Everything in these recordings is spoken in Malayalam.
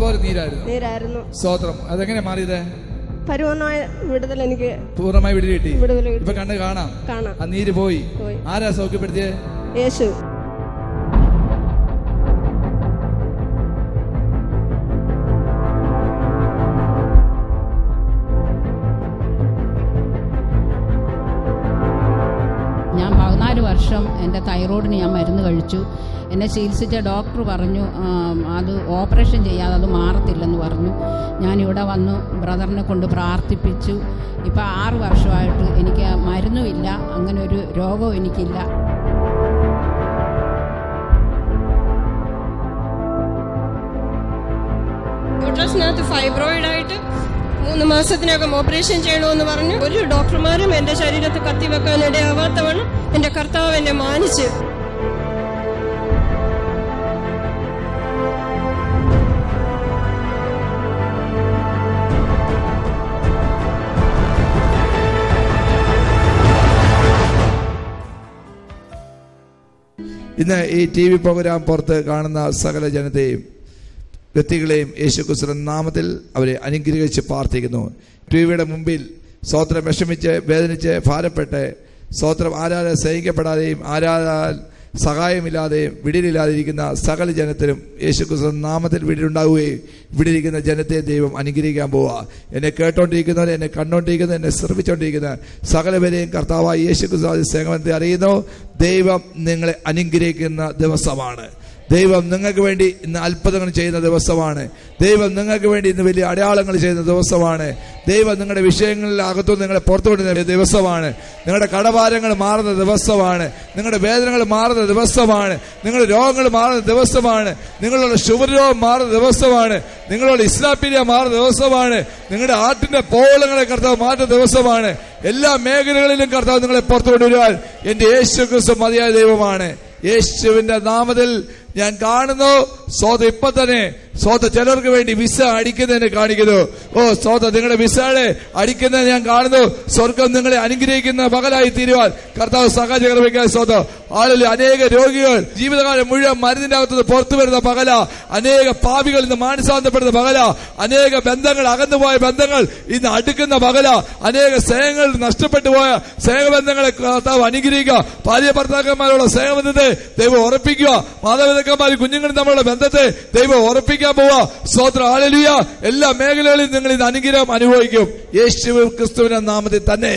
അതുപോലെ നീരായിരുന്നു നീരായിരുന്നു സ്തോത്രം അതെങ്ങനെ മാറിയത് പരുവമായ വിടുതൽ എനിക്ക് പൂർണ്ണമായി വിടുതി കിട്ടി വിടുതൽ ഇപ്പൊ കിട്ടി കണ്ണ് കാണാം കാണാം ആ നീര് പോയി പോയി ആരാ സൗഖ്യപ്പെടുത്തിയത് യേശു ഞാൻ പതിനാല് വർഷം എൻ്റെ തൈറോയിഡിന് ഞാൻ മരുന്ന് കഴിച്ചു എന്നെ ചികിത്സിച്ച ഡോക്ടർ പറഞ്ഞു ആം, അത് ഓപ്പറേഷൻ ചെയ്യാതെ അത് മാറത്തില്ലെന്ന് പറഞ്ഞു ഞാനിവിടെ വന്നു ബ്രദറിനെ കൊണ്ട് പ്രാർത്ഥിപ്പിച്ചു ഇപ്പം ആറ് വർഷമായിട്ട് എനിക്ക് മരുന്നുമില്ല അങ്ങനെ ഒരു രോഗവും എനിക്കില്ല യൂട്രസിനകത്ത് ഫൈബ്രോയിഡ് ആയിട്ട് മൂന്ന് മാസത്തിനകം ഓപ്പറേഷൻ ചെയ്യണമെന്ന് പറഞ്ഞു ഒരു ഡോക്ടർമാരും എന്റെ ശരീരത്ത് കത്തിവെക്കാൻ ഇടയാവാത്തവണ്ണം എന്റെ കർത്താവ് എന്നെ മാനിച്ച് ഇന്ന് ഈ ടി വി പ്രോഗ്രാം പുറത്ത് കാണുന്ന സകല ജനതയും വ്യക്തികളെയും യേശു ക്രിസ്തുവിന്റെ നാമത്തിൽ അവരെ അനുഗ്രഹിച്ച് പ്രാർത്ഥിക്കുന്നു ടി വിയുടെ മുമ്പിൽ സ്വോത്രം വിഷമിച്ച് വേദനിച്ച് ഭാരപ്പെട്ട് സ്വോത്രം ആരാധന സഹിക്കപ്പെടാതെയും ആരാധാൽ സഹായമില്ലാതെയും വിടിലില്ലാതിരിക്കുന്ന സകല ജനത്തിനും യേശു ക്രിസ്തു നാമത്തിൽ വിടിലുണ്ടാവുകയും വിടിയിരിക്കുന്ന ജനത്തെ ദൈവം അനുഗ്രഹിക്കാൻ പോവുക എന്നെ കേട്ടോണ്ടിരിക്കുന്നവർ എന്നെ കണ്ടോണ്ടിരിക്കുന്ന എന്നെ ശ്രമിച്ചുകൊണ്ടിരിക്കുന്ന സകലവരെയും കർത്താവായ യേശു ക്രിസ്തു സ്നേഹത്തെ അറിയുന്നു ദൈവം നിങ്ങളെ അനുഗ്രഹിക്കുന്ന ദിവസമാണ് ദൈവം നിങ്ങൾക്ക് വേണ്ടി ഇന്ന് അത്ഭുതങ്ങൾ ചെയ്യുന്ന ദിവസമാണ് ദൈവം നിങ്ങൾക്ക് വേണ്ടി ഇന്ന് വലിയ അടയാളങ്ങൾ ചെയ്യുന്ന ദിവസമാണ് ദൈവം നിങ്ങളുടെ വിഷയങ്ങളിൽ അകത്തു നിങ്ങളെ പുറത്തു വിടുന്ന ദിവസമാണ് നിങ്ങളുടെ കടഭാരങ്ങൾ മാറുന്ന ദിവസമാണ് നിങ്ങളുടെ വേദനകൾ മാറുന്ന ദിവസമാണ് നിങ്ങളുടെ രോഗങ്ങൾ മാറുന്ന ദിവസമാണ് നിങ്ങളുടെ ഷുഗർ രോഗം മാറുന്ന ദിവസമാണ് നിങ്ങളുടെ ഇസ്ലാപ്പീരിയ മാറുന്ന ദിവസമാണ് നിങ്ങളുടെ ആട്ടിന്റെ പോളങ്ങളെ കർത്താവ് മാറ്റുന്ന ദിവസമാണ് എല്ലാ മേഖലകളിലും കർത്താവ് നിങ്ങളെ പുറത്തു കൊണ്ടുവരുവാൻ എന്റെ യേശു ക്രിസ്തു മതിയായ ദൈവമാണ് യേശുവിന്റെ നാമത്തിൽ ഞാൻ കാണുന്നു സ്വത ഇപ്പൊ തന്നെ സ്വത ചിലർക്ക് വേണ്ടി വിസ അടിക്കുന്നതിനെ കാണിക്കുന്നു ഓ സ്വത നിങ്ങളുടെ വിസകളെ അടിക്കുന്നത് ഞാൻ കാണുന്നു സ്വർഗം നിങ്ങളെ അനുഗ്രഹിക്കുന്ന പകലായി തീരുവാൻ കർത്താവ് സഹചരം വയ്ക്കാൻ സ്വതം ആളിൽ അനേക രോഗികൾ ജീവിതകാലം മുഴുവൻ മരുന്നിന്റെ അകത്തുനിന്ന് പുറത്തു വരുന്ന പകല അനേക പാപികൾ ഇന്ന് മാനസാന്തപ്പെടുന്ന പകല അനേക ബന്ധങ്ങൾ അകന്നുപോയ ബന്ധങ്ങൾ ഇന്ന് അടുക്കുന്ന പകല അനേക സ്നേഹങ്ങൾ നഷ്ടപ്പെട്ടു പോയ സ്നേഹബന്ധങ്ങളെ കർത്താവ് അനുഗ്രഹിക്കുക ഭാര്യ ഭർത്താക്കന്മാരുള്ള സ്നേഹബന്ധത്തെ ദൈവം ഉറപ്പിക്കുക മാതാപിതാക്കന്മാർ കുഞ്ഞുങ്ങളും തമ്മിലുള്ള ബന്ധത്തെ ദൈവം ഉറപ്പിക്കാൻ പോവുക സ്വോത്ര ആലലിയ എല്ലാ മേഖലകളിലും നിങ്ങൾ ഇന്ന് അനുഗ്രഹം അനുഭവിക്കും യേശു ക്രിസ്തുവിന്റെ നാമത്തിൽ തന്നെ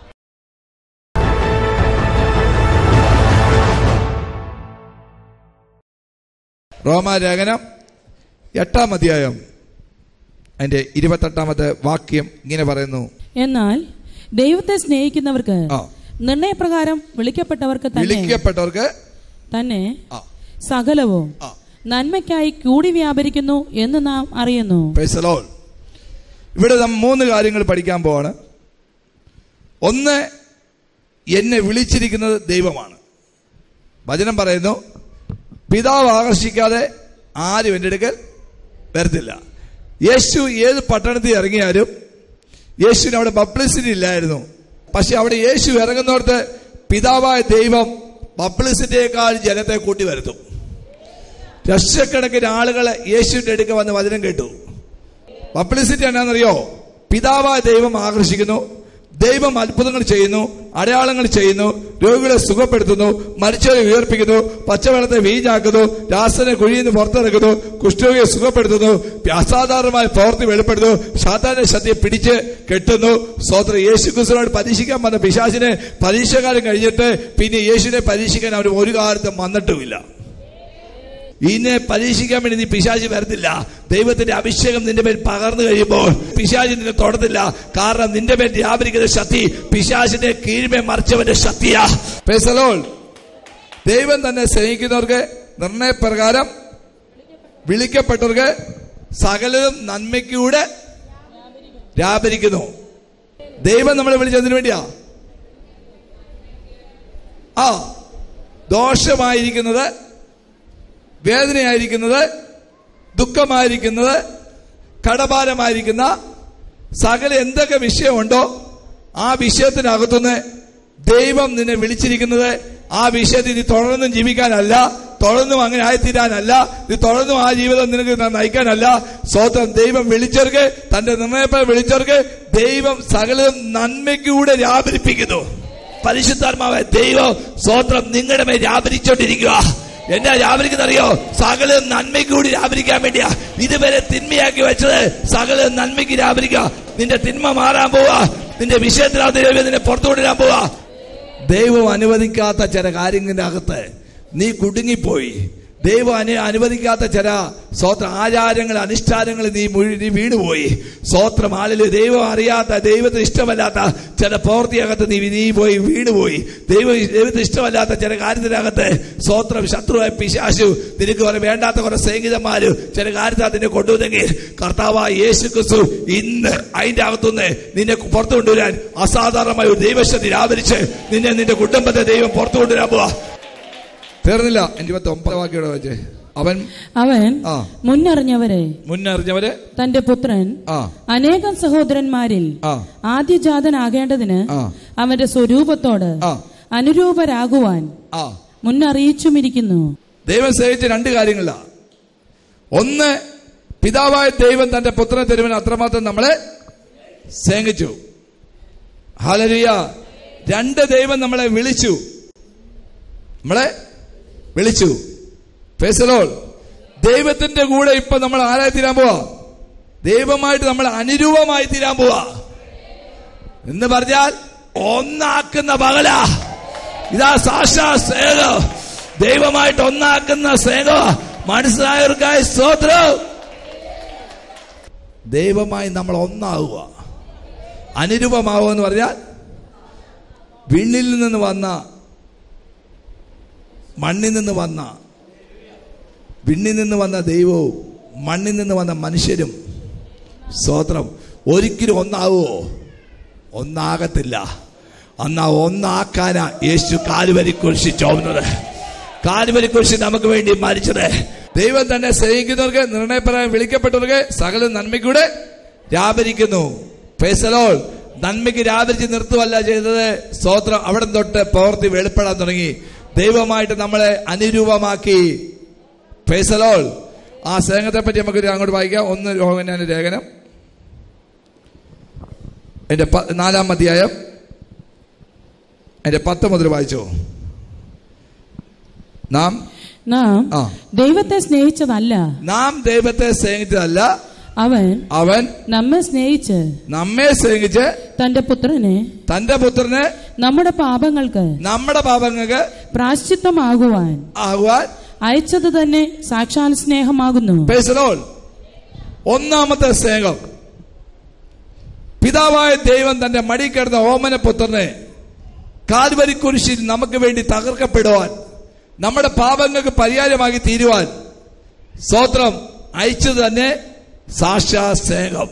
റോമാലേഖനം എട്ടാം അധ്യായം അതിന്റെ ഇരുപത്തെട്ടാമത്തെ വാക്യം ഇങ്ങനെ പറയുന്നു എന്നാൽ ദൈവത്തെ സ്നേഹിക്കുന്നവർക്ക് ആ നിർണയപ്രകാരം വിളിക്കപ്പെട്ടവർക്ക് തന്നെ വിളിക്കപ്പെട്ടവർക്ക് തന്നെ ആ സകലവും ആ നന്മയ്ക്കായി കൂടി വ്യാപരിക്കുന്നു എന്ന് നാം അറിയുന്നു Praise the Lord. ഇവിടെ നാം മൂന്ന് കാര്യങ്ങൾ പഠിക്കാൻ പോവാണ് ഒന്ന് എന്നെ വിളിച്ചിരിക്കുന്നത് ദൈവമാണ് വചനം പറയുന്നു പിതാവ് ആകർഷിക്കാതെ ആരും എൻ്റെ അടുക്കൽ വരത്തില്ല യേശു ഏത് പട്ടണത്തിൽ ഇറങ്ങിയാലും യേശുവിന് അവിടെ പബ്ലിസിറ്റി ഇല്ലായിരുന്നു പക്ഷെ അവിടെ യേശു ഇറങ്ങുന്നിടത്ത് പിതാവായ ദൈവം പബ്ലിസിറ്റിയേക്കാൾ ജനത്തെ കൂട്ടി വരുത്തും ലക്ഷക്കണക്കിന് ആളുകൾ യേശുവിന്റെ അടുക്ക വന്ന് വചനം കേട്ടു പബ്ലിസിറ്റി എന്നാണെന്നറിയോ പിതാവായ ദൈവം ആകർഷിക്കുന്നു ദൈവം അത്ഭുതങ്ങൾ ചെയ്യുന്നു അടയാളങ്ങൾ ചെയ്യുന്നു രോഗികളെ സുഖപ്പെടുത്തുന്നു മരിച്ചവരെ ഉയർപ്പിക്കുന്നു പച്ചവെള്ളത്തെ വീഞ്ഞാക്കുന്നു രാസനെ കുഴിയിൽ നിന്ന് പുറത്തിറക്കുന്നു കുഷ്ഠരോഗിയെ സുഖപ്പെടുത്തുന്നു അസാധാരണമായ പ്രവൃത്തി വെളിപ്പെടുത്തുന്നു സാധാരണ ശക്തിയെ പിടിച്ച് കെട്ടുന്നു സ്വോത്ര യേശു ക്രിസ്തുവിനോട് പരീക്ഷിക്കാൻ വന്ന പിശാചിനെ പരീക്ഷകാലം കഴിഞ്ഞിട്ട് പിന്നെ യേശുവിനെ പരീക്ഷിക്കാൻ അവർ ഒരു കാലത്തും വന്നിട്ടുമില്ല ഇന്നെ പരീക്ഷിക്കാൻ വേണ്ടി നീ പിശാചി വരത്തില്ല ദൈവത്തിന്റെ അഭിഷേകം നിന്റെ മേൽ പകർന്നു കഴിയുമ്പോൾ പിശാചി നിന്നെ തൊടത്തില്ല കാരണം നിന്റെ മേൽ വ്യാപരിക്കുന്ന ശക്തി പിശാചിന്റെ കീഴ്മേ മറിച്ചവന്റെ ശക്തിയാ Praise the Lord. ദൈവം തന്നെ സ്നേഹിക്കുന്നവർക്ക് നിർണയപ്രകാരം വിളിക്കപ്പെട്ടവർക്ക് സകലതും നന്മയ്ക്കൂടെ വ്യാപരിക്കുന്നു ദൈവം നമ്മളെ വിളിച്ചതിന് വേണ്ടിയാ ആ ദോഷമായിരിക്കുന്നത് വേദനയായിരിക്കുന്നത് ദുഃഖമായിരിക്കുന്നത് കടഭാരമായിരിക്കുന്ന സകല എന്തൊക്കെ വിഷയമുണ്ടോ ആ വിഷയത്തിനകത്തുനിന്ന് ദൈവം നിന്നെ വിളിച്ചിരിക്കുന്നത് ആ വിഷയത്തിൽ നീ തുടർന്നും ജീവിക്കാനല്ല തുടർന്നും അങ്ങനെ ആയിത്തീരാനല്ല ഇത് തുടർന്നും ആ ജീവിതം നിനക്ക് ന- നയിക്കാനല്ല സ്വതന്ത്രം ദൈവം വിളിച്ചവർക്ക് തന്റെ നിർണയപ്പെ വിളിച്ചവർക്ക് ദൈവം സകലതും നന്മയ്ക്കൂടെ വ്യാപരിപ്പിക്കുന്നു പരിശുദ്ധാത്മാവെ ദൈവം സ്വോത്രം നിങ്ങളുടെ മേൽ വ്യാപരിച്ചോണ്ടിരിക്കുക എന്നാ വ്യാപരിക്കുന്നറിയോ സകലം നന്മയ്ക്ക് കൂടി വ്യാപരിക്കാൻ വേണ്ടിയാ ഇതുവരെ തിന്മയാക്കി വെച്ചത് സകലം നന്മയ്ക്ക് വ്യാപരിക്കുക നിന്റെ തിന്മ മാറാൻ പോവാ നിന്റെ വിഷയത്തിനകത്ത് ദൈവം നിന്നെ പുറത്തു കൊണ്ടുവരാൻ പോവാ ദൈവം അനുവദിക്കാത്ത ചില കാര്യങ്ങളുടെ അകത്ത് നീ കുടുങ്ങിപ്പോയി ദൈവം അനു അനുവദിക്കാത്ത ചില സ്വോത്ര ആചാരങ്ങൾ അനുഷ്ഠാനങ്ങൾ നീ മുഴു നീ വീണുപോയി സ്വോത്രം ആളിൽ ദൈവം അറിയാത്ത ദൈവത്തിന് ഇഷ്ടമല്ലാത്ത ചില പ്രവൃത്തിയകത്ത് നീ നീ പോയി വീണുപോയി ദൈവം ദൈവത്തിന് ഇഷ്ടമല്ലാത്ത ചില കാര്യത്തിനകത്ത് സ്വോത്രം ശത്രുവായ പിശാശു നിനക്ക് കുറെ വേണ്ടാത്ത കുറെ സ്നേഹിതന്മാര് ചില കാര്യത്തിനകത്ത് നിന്നെ കൊണ്ടുവന്നെങ്കിൽ കർത്താവായ യേശു ക്രിസ്തു ഇന്ന് അതിന്റെ അകത്തുനിന്ന് നിന്നെ പുറത്തു കൊണ്ടുവരാൻ അസാധാരണമായ ഒരു ദൈവശക്തി രാവരിച്ച് നിന്നെ നിന്റെ കുടുംബത്തെ ദൈവം പുറത്തു കൊണ്ടുവരാൻ പോവാ തീർന്നില്ല ഇരുപത്തി ഒമ്പത് വാക്യോടെ വെച്ച് അവൻ അവൻ ആ. മുന്നറിഞ്ഞവരെ മുന്നറിഞ്ഞവര് തന്റെ പുത്രൻ ആ അനേകം സഹോദരന്മാരിൽ ആ ആദ്യജാതനാകേണ്ടതിന് ആ. അവന്റെ സ്വരൂപത്തോട് ആ. അനുരൂപരാകുവാൻ ആ മുന്നറിയിച്ചുമിരിക്കുന്നു ദൈവം സേവിച്ച രണ്ട് കാര്യങ്ങളിലാ ഒന്ന് പിതാവായ ദൈവം തന്റെ പുത്രനെ തരുവൻ അത്രമാത്രം നമ്മളെ സ്നേഹിച്ചു ഹാലരിയ രണ്ട് ദൈവം നമ്മളെ വിളിച്ചു നമ്മളെ വിളിച്ചു ഫേസലോൾ ദൈവത്തിന്റെ കൂടെ ഇപ്പൊ നമ്മൾ ആരായി തീരാൻ പോവാ ദൈവമായിട്ട് നമ്മൾ അനുരൂപമായി തീരാൻ പോവാ എന്ന് പറഞ്ഞാൽ ഒന്നാക്കുന്ന പകലാ ഇതാ സാക്ഷാ സ്നേഹം ദൈവമായിട്ട് ഒന്നാക്കുന്ന സ്നേഹം മനസ്സിലായവർക്കായി സ്തോത്രം ദൈവമായി നമ്മൾ ഒന്നാവുക അനുരൂപമാവുക എന്ന് പറഞ്ഞാൽ വിണ്ണിൽ നിന്ന് വന്ന മണ്ണിൽ നിന്ന് വന്ന വിണ്ണിൽ നിന്ന് വന്ന ദൈവവും മണ്ണിൽ നിന്ന് വന്ന മനുഷ്യരും സ്തോത്രം ഒരിക്കലും ഒന്നാവുമോ ഒന്നാകത്തില്ല അന്നാ ഒന്നാക്കാനാ യേശു കാലുവരി കുരിശി ചോവുന്നത് കാലുവരി കുരിശി നമുക്ക് വേണ്ടി മരിച്ചത് ദൈവം തന്നെ സ്നേഹിക്കുന്നവർക്ക് നിർണയപ്രകാരം വിളിക്കപ്പെട്ടവർക്ക് സകല നന്മയ്ക്കൂടെ വ്യാപരിക്കുന്നു ഫേസലോൾ നന്മയ്ക്ക് വ്യാപരിച്ച് നിർത്തുവല്ല ചെയ്തത് സ്തോത്രം അവിടെ തൊട്ട് പ്രവൃത്തി വെളിപ്പെടാൻ തുടങ്ങി ദൈവമായിട്ട് നമ്മളെ അനുരൂപമാക്കി ഫേസലോൾ ആ സ്നേഹത്തെ പറ്റി നമുക്ക് അങ്ങോട്ട് വായിക്കാം ഒന്ന് രോഹനാന്റെ ലേഖനം എന്റെ പ- നാലാം അധ്യായം എന്റെ പത്ത് മുതൽ വായിച്ചോ നാം നാം ആ ദൈവത്തെ സ്നേഹിച്ചതല്ല നാം ദൈവത്തെ സ്നേഹിച്ചതല്ല അവൻ അവൻ നമ്മെ സ്നേഹിച്ച് നമ്മെ സ്നേഹിച്ച് തന്റെ പുത്രനെ തന്റെ പുത്രനെ നമ്മുടെ പാപങ്ങൾക്ക് നമ്മുടെ പാപങ്ങൾക്ക് പ്രാശ്ചിത്തമാകുവാൻ ആകുവാൻ അയച്ചത് തന്നെ സാക്ഷാൽ സ്നേഹമാകുന്നു പേസലോൾ ഒന്നാമത്തെ സ്നേഹം പിതാവായ ദൈവം തന്റെ മടി കിടന്ന ഓമന പുത്രനെ കാൽവരി കുരിശിൽ നമുക്ക് വേണ്ടി തകർക്കപ്പെടുവാൻ നമ്മുടെ പാപങ്ങൾക്ക് പരിഹാരമാക്കി തീരുവാൻ സ്തോത്രം അയച്ചത് തന്നെ സാക്ഷാ സ്നേഹം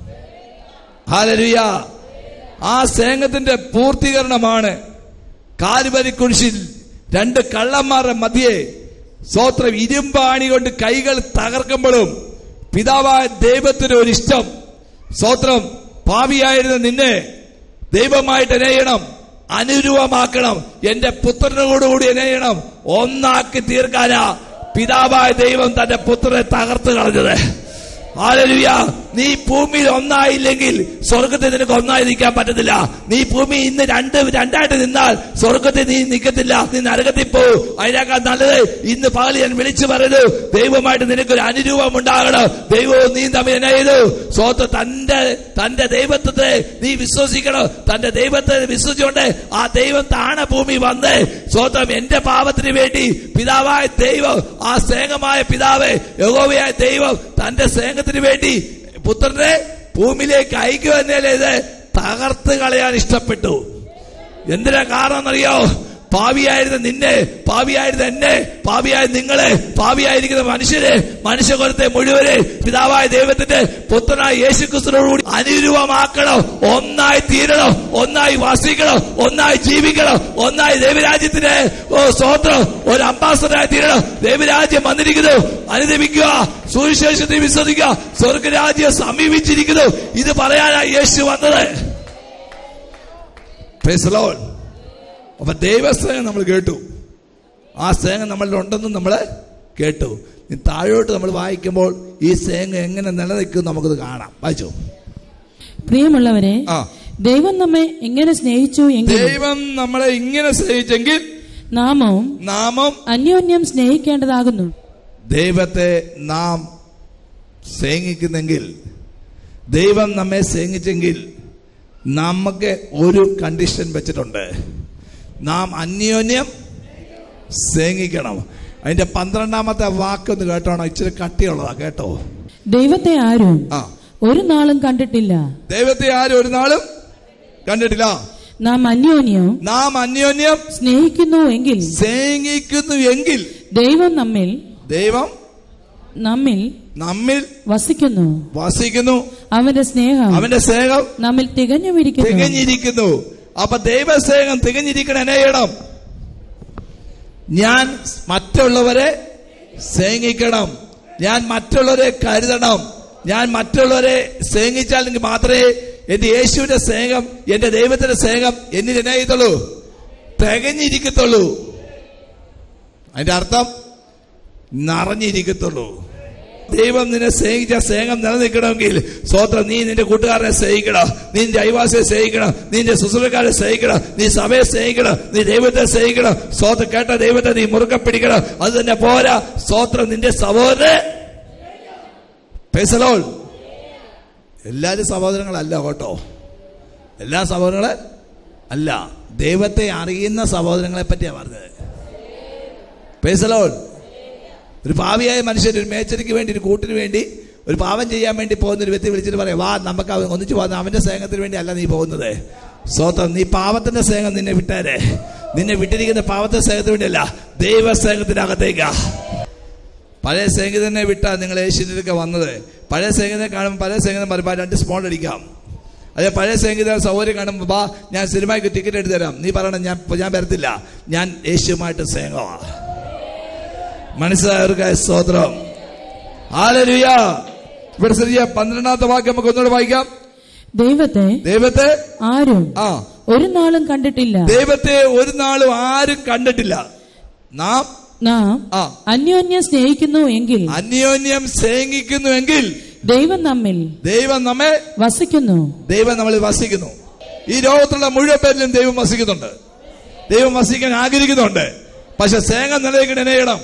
ഹാലരുയ ആ സ്നേഹത്തിന്റെ പൂർത്തീകരണമാണ് കാൽവരി കുരിശിൽ രണ്ട് കള്ളന്മാരുടെ മധ്യേ സ്തോത്രം ഇരുമ്പാണി കൊണ്ട് കൈകൾ തകർക്കുമ്പോഴും പിതാവായ ദൈവത്തിന് ഒരു ഇഷ്ടം സ്തോത്രം പാവിയായിരുന്ന നിന്നെ ദൈവമായിട്ട് എനയണം അനുരൂപമാക്കണം എന്റെ പുത്രനോടുകൂടി എനയണം ഒന്നാക്കി തീർക്കാനാ പിതാവായ ദൈവം തന്റെ പുത്രനെ തകർത്ത് കളഞ്ഞത് ഹാലലുയ നീ ഭൂമിയിൽ ഒന്നായില്ലെങ്കിൽ സ്വർഗത്തിൽ നിനക്ക് ഒന്നായി നിൽക്കാൻ പറ്റത്തില്ല നീ ഭൂമി ഇന്ന് രണ്ട് രണ്ടായിട്ട് നിന്നാൽ സ്വർഗത്തിൽ നീ നിൽക്കത്തില്ല നീ നരകത്തിൽ പോകും അതിനേക്കാൾ നല്ലത് ഇന്ന് പകൽ ഞാൻ വിളിച്ചു പറയുന്നു ദൈവമായിട്ട് നിനക്കൊരു അനുരൂപം ഉണ്ടാകണം ദൈവവും നീ തമ്മിൽ എന്നെ ചെയ്തു സ്വത്ത് തന്റെ തന്റെ ദൈവത്തെ നീ വിശ്വസിക്കണം തന്റെ ദൈവത്തെ വിശ്വസിച്ചുകൊണ്ട് ആ ദൈവം താണ ഭൂമി വന്ന് സ്വന്തം എന്റെ പാപത്തിന് വേണ്ടി പിതാവായ ദൈവം ആ സ്നേഹമായ പിതാവ് യഹോവയായ ദൈവം തന്റെ സ്നേഹത്തിന് വേണ്ടി പുത്രനെ ഭൂമിയിലേക്ക് അയക്കുക എന്നല്ലേ ഇത് തകർത്ത് കളയാൻ ഇഷ്ടപ്പെട്ടു എന്തിനാ കാരണം എന്നറിയോ പാവിയായിരുന്ന നിന്നെ പാവിയായിരുന്ന എന്നെ പാവിയായ നിങ്ങളെ പാവിയായിരിക്കുന്ന മനുഷ്യരെ മനുഷ്യകുലത്തെ മുഴുവനെ പിതാവായ ദൈവത്തിന്റെ പുത്രനായ യേശുക്രിസ്തുവിനോടുകൂടി അനുരൂപമാക്കണം ഒന്നായി തീരണം ഒന്നായി വസിക്കണം ഒന്നായി ജീവിക്കണം ഒന്നായി ദൈവരാജ്യത്തിന് ഓ സ്വോത്രം ഒരു അംബാസഡറായി തീരണം ദൈവരാജ്യം വന്നിരിക്കുന്നു അനുദമിക്കുക സുവിശേഷത്തിൽ വിശ്വസിക്കുക സ്വർഗരാജ്യം സമീപിച്ചിരിക്കുന്നു ഇത് പറയാനായി യേശു വന്നത് Praise the Lord. അപ്പൊ ദൈവസ്നേഹം നമ്മൾ കേട്ടു ആ സ്നേഹം നമ്മളിൽ ഉണ്ടെന്ന് നമ്മൾ കേട്ടു ഇനി താഴോട്ട് നമ്മൾ വായിക്കുമ്പോൾ ഈ സ്നേഹം എങ്ങനെ നിലനിൽക്കും നമുക്കത് കാണാം വായിച്ചോ പ്രിയമുള്ളവരെ ആ ദൈവം നമ്മെ എങ്ങനെ സ്നേഹിച്ചു എങ്കിൽ ദൈവം നമ്മളെ ഇങ്ങനെ സ്നേഹിച്ചെങ്കിൽ നാമവും നാമം അന്യോന്യം സ്നേഹിക്കേണ്ടതാകുന്നു ദൈവത്തെ നാം സ്നേഹിക്കുന്നെങ്കിൽ ദൈവം നമ്മെ സ്നേഹിച്ചെങ്കിൽ നമുക്ക് ഒരു കണ്ടീഷൻ വെച്ചിട്ടുണ്ട് നാം അന്യോന്യം സ്നേഹിക്കണം അതിന്റെ പന്ത്രണ്ടാമത്തെ വാക്കൊന്ന് കേട്ടോണോ ഇച്ചിരി കട്ടിയുള്ളതാ കേട്ടോ ദൈവത്തെ ആരും ആ ഒരു നാളും കണ്ടിട്ടില്ല ദൈവത്തെ ആരും ഒരു നാളും കണ്ടിട്ടില്ല നാം അന്യോന്യം നാം അന്യോന്യം സ്നേഹിക്കുന്നു എങ്കിൽ സ്നേഹിക്കുന്നു എങ്കിൽ ദൈവം നമ്മിൽ ദൈവം നമ്മിൽ നമ്മിൽ വസിക്കുന്നു വസിക്കുന്നു അവന്റെ സ്നേഹം അവന്റെ സ്നേഹം നമ്മിൽ തികഞ്ഞുമിരിക്കുന്നു തികഞ്ഞിരിക്കുന്നു അപ്പൊ ദൈവസ്നേഹം തികഞ്ഞിരിക്കണം എന്നെ ചെയ്യണം ഞാൻ മറ്റുള്ളവരെ സ്നേഹിക്കണം ഞാൻ മറ്റുള്ളവരെ കരുതണം ഞാൻ മറ്റുള്ളവരെ സ്നേഹിച്ചാൽ എനിക്ക് മാത്രമേ എന്റെ യേശുവിന്റെ സ്നേഹം എന്റെ ദൈവത്തിന്റെ സ്നേഹം എന്നിൽ എന്നെ ചെയ്തുള്ളൂ തികഞ്ഞിരിക്കത്തുള്ളൂ അതിന്റെ അർത്ഥം നിറഞ്ഞിരിക്കത്തുള്ളൂ ദൈവം നിന്നെ സ്നേഹിച്ച സ്നേഹം നിലനിൽക്കണമെങ്കിൽ സ്വോത്രം നീ നിന്റെ കൂട്ടുകാരനെ സ്നേഹിക്കണം നീ നിന്റെ അയവാസിയെ സ്നേഹിക്കണം നീ നിന്റെ ശുശ്രൂഷക്കാരെ സ്നേഹിക്കണം നീ സഭയെ സ്നേഹിക്കണം നീ ദൈവത്തെ സ്നേഹിക്കണം സ്വോത്രം കേട്ട ദൈവത്തെ നീ മുറുക്കെ പിടിക്കണം അത് തന്നെ പോരാ സ്വോത്രം നിന്റെ സഹോദരൻ പെസലോൾ എല്ലാരും സഹോദരങ്ങളല്ല കേട്ടോ എല്ലാ സഹോദരങ്ങളെ അല്ല ദൈവത്തെ അറിയുന്ന സഹോദരങ്ങളെ പറ്റിയാണ് പറഞ്ഞത് പെസലോൾ ഒരു പാവിയായ മനുഷ്യൻ ഒരു മേച്ചരിക്ക് വേണ്ടി ഒരു കൂട്ടിന് വേണ്ടി ഒരു പാവം ചെയ്യാൻ വേണ്ടി പോകുന്ന ഒരു വ്യക്തി വിളിച്ചിട്ട് പറയാം വാ നമുക്ക് അവൻ ഒന്നിച്ചു പോകുന്ന അവന്റെ സ്നേഹത്തിന് വേണ്ടി അല്ല നീ പോകുന്നത് സ്വതം നീ പാവത്തിന്റെ സ്നേഹം നിന്നെ വിട്ടേരെ നിന്നെ വിട്ടിരിക്കുന്ന പാവത്തിന്റെ സ്നേഹത്തിന് വേണ്ടിയല്ല ദൈവ സ്നേഹത്തിനകത്തേക്കാ പഴയ സ്നേഹിതനെ വിട്ടാ നിങ്ങൾ ഏഷ്യനിലൊക്കെ വന്നത് പഴയ സ്നേഹിതനെ കാണുമ്പോൾ പഴയ സ്നേഹിതൻ പറയുമ്പോൾ രണ്ട് സ്മോൾ അടിക്കാം അതെ പഴയ സ്നേഹിതൻ സൗകര്യം കാണുമ്പോൾ ബാ ഞാൻ സിനിമയ്ക്ക് ടിക്കറ്റ് എടുത്തു തരാം നീ പറയണം ഞാൻ ഞാൻ വരത്തില്ല ഞാൻ യേശുമായിട്ട് സ്നേഹമാണ് മനസ്സിലായവർക്ക് സ്തോത്രം ആലരുയ ഇവിടെ ശ്രദ്ധിച്ച പന്ത്രണ്ടാമത്തെ വാക്യം നമുക്ക് ഒന്നുകൂടെ വായിക്കാം ദൈവത്തെ ദൈവത്തെ ആരും ആ ഒരു നാളും കണ്ടിട്ടില്ല ദൈവത്തെ ഒരു നാളും ആരും കണ്ടിട്ടില്ല നാം നാം ആ അന്യോന്യം സ്നേഹിക്കുന്നു എങ്കിൽ അന്യോന്യം സ്നേഹിക്കുന്നുവെങ്കിൽ ദൈവം നമ്മിൽ ദൈവം നമ്മെ വസിക്കുന്നു ദൈവം നമ്മളിൽ വസിക്കുന്നു ഈ ലോകത്തുള്ള മുഴുവൻ പേരിലും ദൈവം വസിക്കുന്നുണ്ട് ദൈവം വസിക്കാൻ ആഗ്രഹിക്കുന്നുണ്ട് പക്ഷെ സ്നേഹം നിലനിൽക്കണ എന്നെ ചെയ്യണം